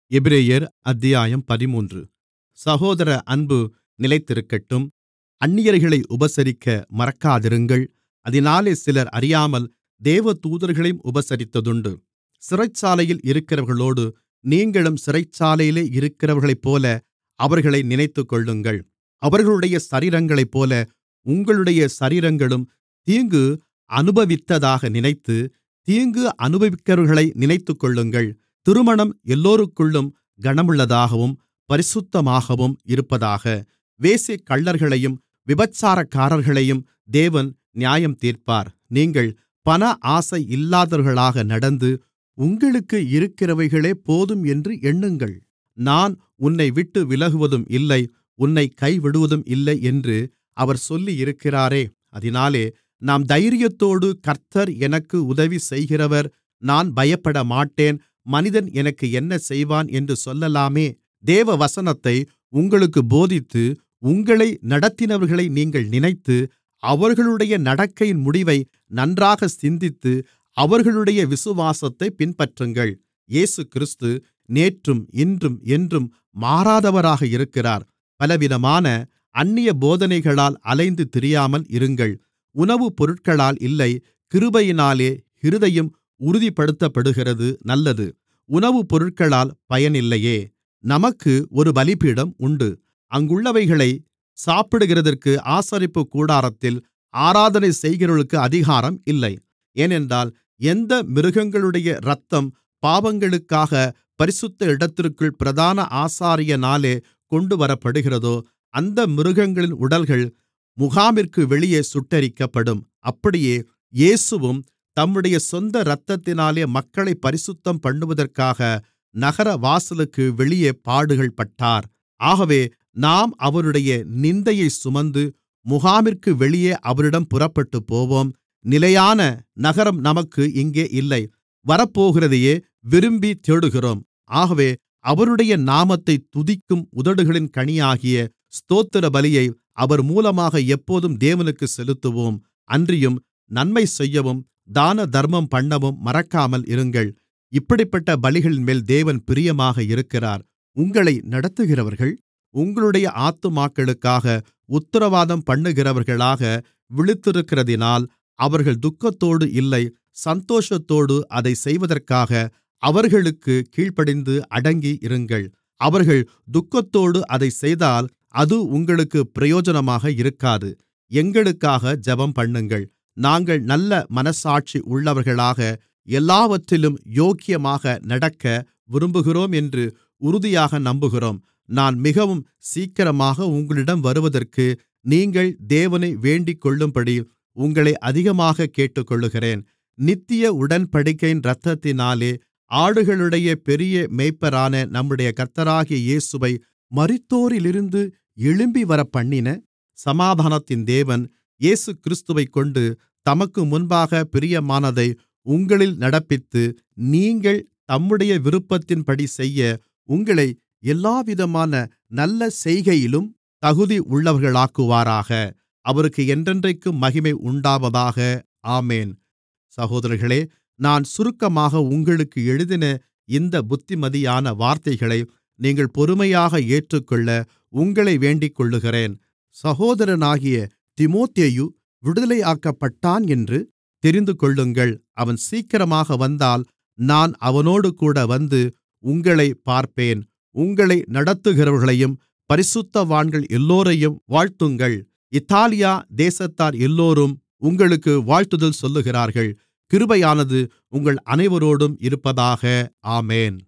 எபிரெயர் அத்தியாயம் பதிமூன்று சகோதர அன்பு நிலைத்திருக்கட்டும் அந்நியர்களை உபசரிக்க மறக்காதிருங்கள் அதினாலே சிலர் அறியாமல் தேவதூதர்களையும் உபசரித்ததுண்டு சிறைச்சாலையில் இருக்கிறவர்களோடு நீங்களும் சிறைச்சாலையிலே இருக்கிறவர்களைப்போல அவர்களை நினைத்துக்கொள்ளுங்கள் அவர்களுடைய சரீரங்களைப்போல உங்களுடைய சரீரங்களும் தீங்கு அனுபவித்ததாக நினைத்து தீங்கு அனுபவிக்கிறவர்களை நினைத்துக்கொள்ளுங்கள் திருமணம் எல்லோருக்குள்ளும் கனமுள்ளதாகவும் பரிசுத்தமாகவும் இருப்பதாக வேசிக்கள்ளர்களையும் விபசாரக்காரர்களையும் தேவன் நியாயந்தீர்ப்பார் நீங்கள் பண ஆசை இல்லாதவர்களாக நடந்து உங்களுக்கு இருக்கிறவைகளே போதும் என்று எண்ணுங்கள் நான் உன்னைவிட்டு விலகுவதும் இல்லை உன்னைக் கைவிடுவதும் இல்லை என்று அவர் சொல்லியிருக்கிறாரே அதினாலே நாம் தைரியத்தோடு கர்த்தர் எனக்கு உதவி செய்கிறவர் நான் பயப்படமாட்டேன் மனிதன் எனக்கு என்ன செய்வான் என்று சொல்லலாமே தேவவசனத்தை உங்களுக்குப் போதித்து உங்களை நடத்தினவர்களை நீங்கள் நினைத்து அவர்களுடைய நடக்கையின் முடிவை நன்றாகச் சிந்தித்து அவர்களுடைய விசுவாசத்தைப் பின்பற்றுங்கள் இயேசுகிறிஸ்து நேற்றும் இன்றும் என்றும் மாறாதவராக இருக்கிறார் பலவிதமான அந்நிய போதனைகளால் அலைந்து திரியாமல் இருங்கள் உணவுப் பொருட்களால் இல்லை கிருபையினாலே இருதயம் உறுதிப்படுத்தப்படுகிறது நல்லது உணவுப் பொருட்களால் பயனில்லையே நமக்கு ஒரு பலிபீடம் உண்டு அங்குள்ளவைகளை சாப்பிடுகிறதற்கு ஆசரிப்புக்கூடாரத்தில் ஆராதனை செய்கிறவர்களுக்கு அதிகாரம் இல்லை ஏனென்றால் எந்த மிருகங்களுடைய இரத்தம் பாவங்களுக்காக பரிசுத்த இடத்திற்குள் பிரதான ஆசாரியனாலே கொண்டுவரப்படுகிறதோ அந்த மிருகங்களின் உடல்கள் முகாமிற்கு வெளியே சுட்டெரிக்கப்படும் அப்படியே இயேசுவும் தம்முடைய சொந்த இரத்தத்தினாலே மக்களைப் பரிசுத்தம் பண்ணுவதற்காக நகரவாசலுக்கு வெளியே பாடுகள்பட்டார் ஆகவே நாம் அவருடைய நிந்தையைச் சுமந்து முகாமிற்கு வெளியே அவரிடம் புறப்பட்டுப்போவோம் நிலையான நகரம் நமக்கு இங்கே இல்லை வரப்போகிறதையே விரும்பித் தேடுகிறோம் ஆகவே அவருடைய நாமத்தைத் துதிக்கும் உதடுகளின் கனியாகிய ஸ்தோத்திர பலியை அவர் மூலமாக எப்போதும் தேவனுக்குச் செலுத்துவோம் அன்றியும் நன்மை செய்யவும் தானதர்மம் பண்ணவும் மறக்காமல் இருங்கள் இப்படிப்பட்ட பலிகளின்மேல் தேவன் பிரியமாக இருக்கிறார் உங்களை நடத்துகிறவர்கள் உங்களுடைய ஆத்துமாக்களுக்காக உத்திரவாதம் பண்ணுகிறவர்களாக விழித்திருக்கிறதினால் அவர்கள் துக்கத்தோடு இல்லை சந்தோஷத்தோடு அதைச் செய்வதற்காக அவர்களுக்குக் கீழ்ப்படிந்து அடங்கி இருங்கள் அவர்கள் துக்கத்தோடு அதைச் செய்தால் அது உங்களுக்குப் பிரயோஜனமாக இருக்காது எங்களுக்காக ஜெபம்பண்ணுங்கள் நாங்கள் நல்ல மனச்சாட்சி உள்ளவர்களாக எல்லாவற்றிலும் யோக்கியமாக நடக்க விரும்புகிறோம் என்று உறுதியாக நம்புகிறோம் நான் மிகவும் சீக்கிரமாக உங்களிடம் வருவதற்கு நீங்கள் தேவனை வேண்டிக்கொள்ளும்படி உங்களை அதிகமாக கேட்டுக்கொள்ளுகிறேன் நித்திய உடன்படிக்கையின் இரத்தத்தினாலே ஆடுகளுடைய பெரிய மேய்ப்பரான நம்முடைய கர்த்தராகிய இயேசுவை மரித்தோரிலிருந்து எழும்பிவரப்பண்ணின சமாதானத்தின் தேவன் இயேசுகிறிஸ்துவைக்கொண்டு தமக்கு முன்பாக பிரியமானதை உங்களில் நடப்பித்து நீங்கள் தம்முடைய விருப்பத்தின்படி செய்ய உங்களை எல்லாவிதமான நல்ல செய்கையிலும் தகுதி உள்ளவர்களாக்குவாராக அவருக்கு என்றென்றைக்கும் மகிமை உண்டாவதாக ஆமேன் சகோதரர்களே நான் சுருக்கமாக உங்களுக்கு எழுதின இந்த புத்திமதியான வார்த்தைகளை நீங்கள் பொறுமையாக ஏற்றுக்கொள்ள உங்களை வேண்டிக்கொள்ளுகிறேன் சகோதரனாகிய தீமோத்தேயு விடுதலையாக்கப்பட்டான் என்று தெரிந்துகொள்ளுங்கள் அவன் சீக்கிரமாக வந்தால் நான் அவனோடுகூட வந்து உங்களைப் பார்ப்பேன் உங்களை நடத்துகிறவர்களையும் பரிசுத்தவான்கள் எல்லோரையும் வாழ்த்துங்கள் இத்தாலியா தேசத்தார் எல்லோரும் உங்களுக்கு வாழ்த்துதல் சொல்லுகிறார்கள் கிருபையானது உங்கள் அனைவரோடும் இருப்பதாக ஆமேன்